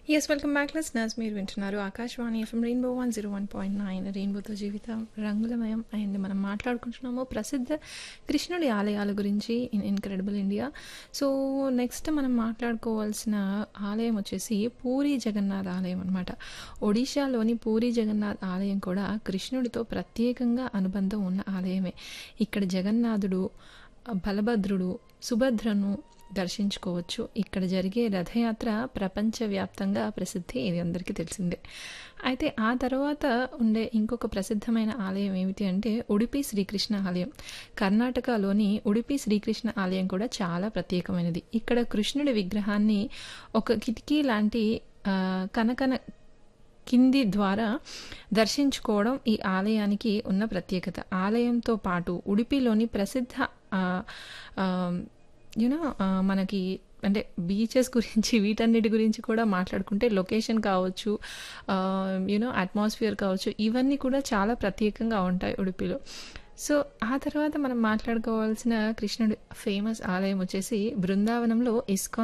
yes welcome back listeners మీరు వింటున్నారు Akashvani FM rainbow one zero one point nine రెయిన్బోతో జీవితం రంగులమయం అండ్ మనం మాట్లాడుకుంటున్నాము ప్రసిద్ధ కృష్ణుడి ఆలయాల గురించి in incredible India so next మనం మాట్లాడుకోవాల్సిన ఆలయం వచ్చేసి పూరి జగన్నాథ్ ఆలయం అనమాట ఒడిశాలోని పూరి జగన్నాథ్ ఆలయం కూడా కృష్ణుడితో ప్రత్యేకంగా అనుబంధం ఉన్న ఆలయమే ఇక్కడ జగన్నాథుడు బలభద్రుడు సుభద్రను దర్శించుకోవచ్చు ఇక్కడ జరిగే రథయాత్ర ప్రపంచవ్యాప్తంగా ప్రసిద్ధి ఇది అందరికీ తెలిసిందే అయితే ఆ తర్వాత ఉండే ఇంకొక ప్రసిద్ధమైన ఆలయం ఏమిటి అంటే ఉడిపి శ్రీకృష్ణ ఆలయం కర్ణాటకలోని ఉడిపి శ్రీకృష్ణ ఆలయం కూడా చాలా ప్రత్యేకమైనది ఇక్కడ కృష్ణుడి విగ్రహాన్ని ఒక కిటికీ లాంటి ఆ, కనకన కింది ద్వారా దర్శించుకోవడం ఈ ఆలయానికి ఉన్న ప్రత్యేకత ఆలయంతో పాటు ఉడిపిలోని ప్రసిద్ధ యూనో మనకి అంటే బీచెస్ గురించి వీటన్నిటి గురించి కూడా మాట్లాడుకుంటే లొకేషన్ కావచ్చు యూనో అట్మాస్ఫియర్ కావచ్చు ఇవన్నీ కూడా చాలా ప్రత్యేకంగా ఉంటాయి ఉడిపిలో సో ఆ తర్వాత మనం మాట్లాడుకోవాల్సిన కృష్ణుడి ఫేమస్ ఆలయం వచ్చేసి బృందావనంలో ఇస్కాన్